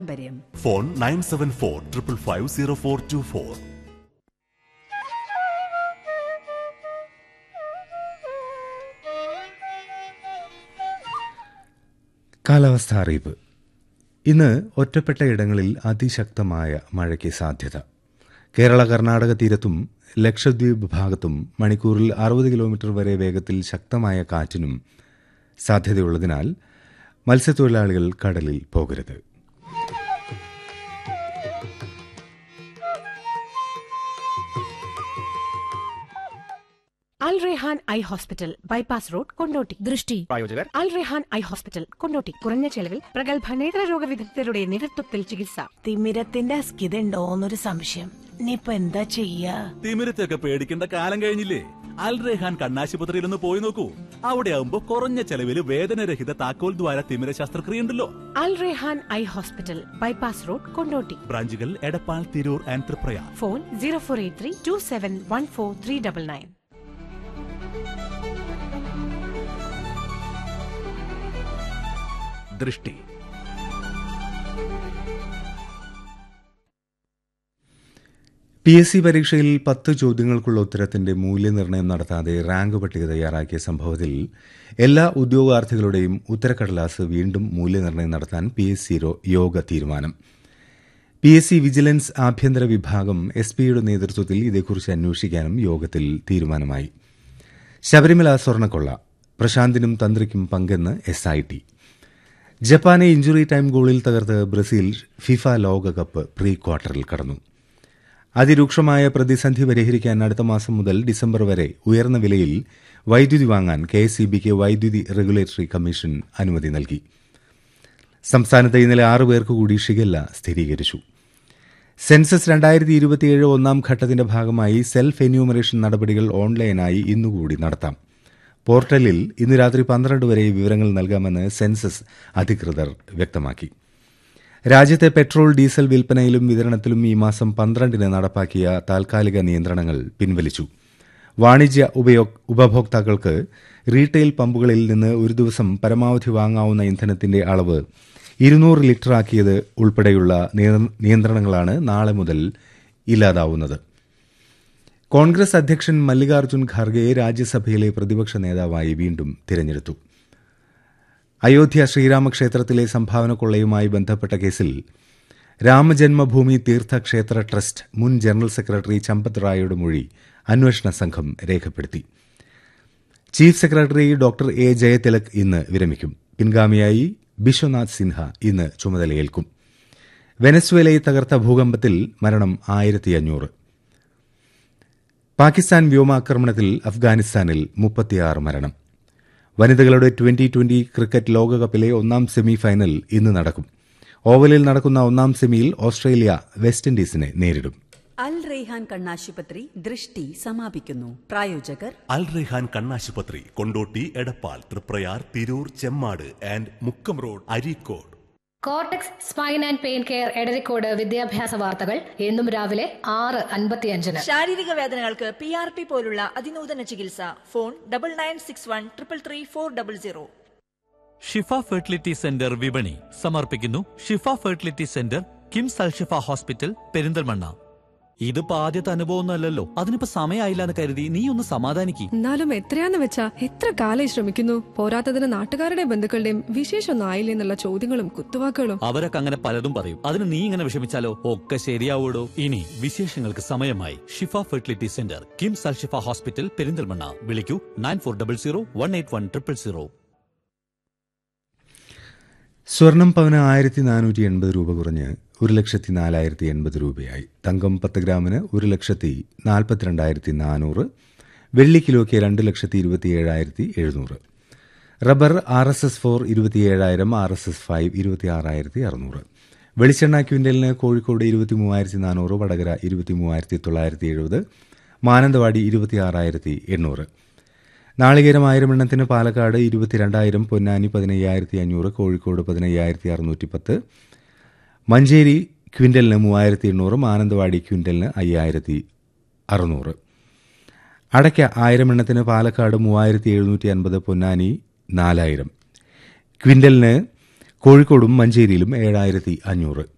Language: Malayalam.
പാരമ്പര്യം phone nine seven four triple five zero four two four കാലാവസ്ഥ അറിയിപ്പ് ഇന്ന് ഒറ്റപ്പെട്ട ഇടങ്ങളിൽ അതിശക്തമായ മഴയ്ക്ക് സാധ്യത കേരള കർണാടക തീരത്തും ലക്ഷദ്വീപ് ഭാഗത്തും മണിക്കൂറിൽ അറുപത് കിലോമീറ്റർ വരെ വേഗത്തിൽ ശക്തമായ കാറ്റിനും സാധ്യതയുള്ളതിനാൽ മത്സ്യത്തൊഴിലാളികൾ കടലിൽ പോകരുത് Al Rehan eye hospital bypass road Kondotty ദൃഷ്ടി പ്രായോജകർ അൽ റെഹാൻ ഐ ഹോസ്പിറ്റൽ കൊണ്ടോട്ടി കുറഞ്ഞ ചെലവിൽ പ്രഗത്ഭ നേത്രരോഗ വിദഗ്ധരുടെ നേതൃത്വത്തിൽ ചികിത്സ തിമിരത്തിന്റെ അസ്കിതണ്ടോന്നൊരു സംശയം ഇനിയിപ്പൊ എന്താ ചെയ്യാ തിമിരത്തൊക്കെ പേടിക്കേണ്ട കാലം കഴിഞ്ഞില്ലേ അൽ റെഹാൻ കണ്ണാശുപത്രിയിൽ ഒന്ന് പോയി നോക്കൂ അവിടെ ആവുമ്പോ കുറഞ്ഞ ചെലവിൽ വേദനരഹിത താക്കോൽ ദ്വാര തിമിര ശസ്ത്രക്രിയ ഉണ്ടല്ലോ Al Rehan eye hospital bypass road Kondotty ബ്രാഞ്ചുകൾ Edappal Tirur and Triprayar phone zero four eight three two seven one four three double nine ദൃഷ്ടി പി എസ് സി പരീക്ഷയിൽ പത്ത് ചോദ്യങ്ങൾക്കുള്ള ഉത്തരത്തിന്റെ മൂല്യനിർണ്ണയം നടത്താതെ റാങ്ക് പട്ടിക തയ്യാറാക്കിയ സംഭവത്തിൽ എല്ലാ ഉദ്യോഗാർത്ഥികളുടെയും ഉത്തരക്കടലാസ് വീണ്ടും മൂല്യനിർണ്ണയം നടത്താൻ പി എസ് സി യോഗ തീരുമാനം പി എസ് സി വിജിലൻസ് ആഭ്യന്തര വിഭാഗം എസ് പിയുടെ നേതൃത്വത്തിൽ ഇതേക്കുറിച്ച് അന്വേഷിക്കാനും യോഗത്തിൽ തീരുമാനമായി ശബരിമല സ്വർണ്ണക്കൊള്ള പ്രശാന്തിനും തന്ത്രിക്കും പങ്കെന്ന് എസ് ഐ ടി ജപ്പാനെ ഇഞ്ചുറി ടൈം ഗോളിൽ തകർത്ത് ബ്രസീൽ ഫിഫ ലോകകപ്പ് പ്രീ ക്വാർട്ടറിൽ കടന്നു അതിരൂക്ഷമായ പ്രതിസന്ധി പരിഹരിക്കാൻ അടുത്ത മാസം മുതൽ ഡിസംബർ വരെ ഉയർന്ന വിലയിൽ വൈദ്യുതി വാങ്ങാൻ കെ എസ് ബിക്ക് വൈദ്യുതി റെഗുലേറ്ററി കമ്മീഷൻ അനുമതി നൽകി സംസ്ഥാനത്ത് ഇന്നലെ ആറ് പേർക്ക് കൂടി ഷിഗല്ല സ്ഥിരീകരിച്ചു സെൻസസ് രണ്ടായിരത്തി ഇരുപത്തിയേഴ് ഒന്നാം ഘട്ടത്തിന്റെ ഭാഗമായി സെൽഫ് എന്യൂമറേഷൻ നടപടികൾ ഓൺലൈനായി ഇന്നുകൂടി നടത്താം പോർട്ടലിൽ ഇന്ന് രാത്രി പന്ത്രണ്ട് വരെ വിവരങ്ങൾ നൽകാമെന്ന് സെൻസസ് അധികൃതർ വ്യക്തമാക്കി രാജ്യത്തെ പെട്രോൾ ഡീസൽ വിൽപ്പനയിലും വിതരണത്തിലും ഈ മാസം പന്ത്രണ്ടിന് നടപ്പാക്കിയ താൽക്കാലിക നിയന്ത്രണങ്ങൾ പിൻവലിച്ചു വാണിജ്യ ഉപയോ- ഉപഭോക്താക്കൾക്ക് റീറ്റെയിൽ പമ്പുകളിൽ നിന്ന് ഒരു ദിവസം പരമാവധി വാങ്ങാവുന്ന ഇന്ധനത്തിന്റെ അളവ് ഇരുന്നൂറ് ലിറ്ററാക്കിയത് ഉൾപ്പെടെയുള്ള നിയ- നിയന്ത്രണങ്ങളാണ് നാളെ മുതൽ ഇല്ലാതാവുന്നത് കോൺഗ്രസ് അധ്യക്ഷൻ മല്ലികാർജ്ജുൻ ഖാർഗെയെ രാജ്യസഭയിലെ പ്രതിപക്ഷ നേതാവായി വീണ്ടും തിരഞ്ഞെടുത്തു അയോധ്യ ശ്രീരാമക്ഷേത്രത്തിലെ സംഭാവന കൊള്ളയുമായി ബന്ധപ്പെട്ട കേസിൽ രാമജന്മഭൂമി തീർത്ഥക്ഷേത്ര ട്രസ്റ്റ് മുൻ ജനറൽ സെക്രട്ടറി ചമ്പത് റായയുടെ മൊഴി അന്വേഷണ സംഘം രേഖപ്പെടുത്തി chief secretary doctor A Jayathilak ഇന്ന് വിരമിക്കും പിൻഗാമിയായി ബിശ്വനാഥ് സിൻഹ ഇന്ന് ചുമതലയേൽക്കും വെനസ്വേലയെ തകർത്ത ഭൂകമ്പത്തിൽ മരണം ആയിരത്തി അഞ്ഞൂറ് പാകിസ്ഥാൻ വ്യോമാക്രമണത്തിൽ അഫ്ഗാനിസ്ഥാനിൽ മുപ്പത്തിയാറ് മരണം വനിതകളുടെ ട്വന്റി ട്വന്റി ക്രിക്കറ്റ് ലോകകപ്പിലെ ഒന്നാം സെമി ഫൈനൽ ഇന്ന് നടക്കും ഓവലിൽ നടക്കുന്ന ഒന്നാം സെമിയിൽ ഓസ്ട്രേലിയ വെസ്റ്റ് ഇൻഡീസിനെ നേരിടും അൽ റെയ്ഹാൻ കണ്ണാശുപത്രി ദൃഷ്ടി സമാപിക്കുന്നു പ്രായോജകർ അൽ റെഹാൻ കണ്ണാശുപത്രി Kondotty Edappal Triprayar Tirur Chemmad and Mukkam road Areekode Cortex spine and pain care Edarikode വിദ്യാഭ്യാസ വാർത്തകൾ എന്നും രാവിലെ ആറ് അൻപത്തിയഞ്ചിന് ശാരീരിക വേദനകൾക്ക് പി ആർ പി പോലുള്ള അതിനൂതന ചികിത്സ phone double nine six one triple three four double zero Shifa fertility centre വിപണി സമർപ്പിക്കുന്നു Shifa fertility centre KIMS Alshifa hospital Perinthalmanna ഇതിപ്പോ ആദ്യത്തെ അനുഭവമൊന്നുമല്ലല്ലോ അതിനിപ്പോ സമയമായില്ല എന്ന് കരുതി നീ ഒന്ന് സമാധാനിക്ക് എന്നാലും എത്രയാന്ന് വെച്ചാ എത്ര കാലായി ശ്രമിക്കുന്നു പോരാത്തതിന് നാട്ടുകാരുടെ ബന്ധുക്കളുടെയും വിശേഷമൊന്നും ആയില്ലേ എന്നുള്ള ചോദ്യങ്ങളും കുത്തുവാക്കുകളും അവരൊക്കെ അങ്ങനെ പലതും പറയും അതിന് നീ ഇങ്ങനെ വിഷമിച്ചാലോ ഒക്കെ ശരിയാവൂടോ ഇനി വിശേഷങ്ങൾക്ക് സമയമായി Shifa fertility centre KIMS Alshifa hospital Perinthalmanna വിളിക്കൂ nine four double zero one eight one triple zero സ്വർണം പവന് ആയിരത്തി നാനൂറ്റി എൺപത് രൂപ കുറഞ്ഞ് ഒരു ലക്ഷത്തി നാലായിരത്തി എൺപത് രൂപയായി തങ്കം പത്ത് ഗ്രാമിന് ഒരു ലക്ഷത്തി നാൽപ്പത്തിരണ്ടായിരത്തി നാനൂറ് വെള്ളി കിലോയ്ക്ക് രണ്ട് ലക്ഷത്തി ഇരുപത്തിയേഴായിരത്തി എഴുന്നൂറ് rubber R S S four ഇരുപത്തിയേഴായിരം ആർ എസ് എസ് ഫൈവ് ഇരുപത്തിയാറായിരത്തി അറുന്നൂറ് വെളിച്ചെണ്ണ ക്വിൻ്റലിന് കോഴിക്കോട് ഇരുപത്തി മൂവായിരത്തി നാനൂറ് വടകര ഇരുപത്തി മൂവായിരത്തി തൊള്ളായിരത്തി എഴുപത് മാനന്തവാടി ഇരുപത്തിയാറായിരത്തി എണ്ണൂറ് നാളികേരം ആയിരം എണ്ണത്തിന് പാലക്കാട് ഇരുപത്തിരണ്ടായിരം പൊന്നാനി പതിനയ്യായിരത്തി അഞ്ഞൂറ് കോഴിക്കോട് പതിനയ്യായിരത്തി അറുന്നൂറ്റി പത്ത് മഞ്ചേരി ക്വിൻ്റലിന് മൂവായിരത്തി എണ്ണൂറ് മാനന്തവാടി ക്വിൻ്റലിന് അയ്യായിരത്തി അറുന്നൂറ് അടയ്ക്ക ആയിരം എണ്ണത്തിന് പാലക്കാട് മൂവായിരത്തി എഴുന്നൂറ്റി അൻപത് പൊന്നാനി നാലായിരം ക്വിൻ്റലിന് കോഴിക്കോടും മഞ്ചേരിയിലും ഏഴായിരത്തി അഞ്ഞൂറ്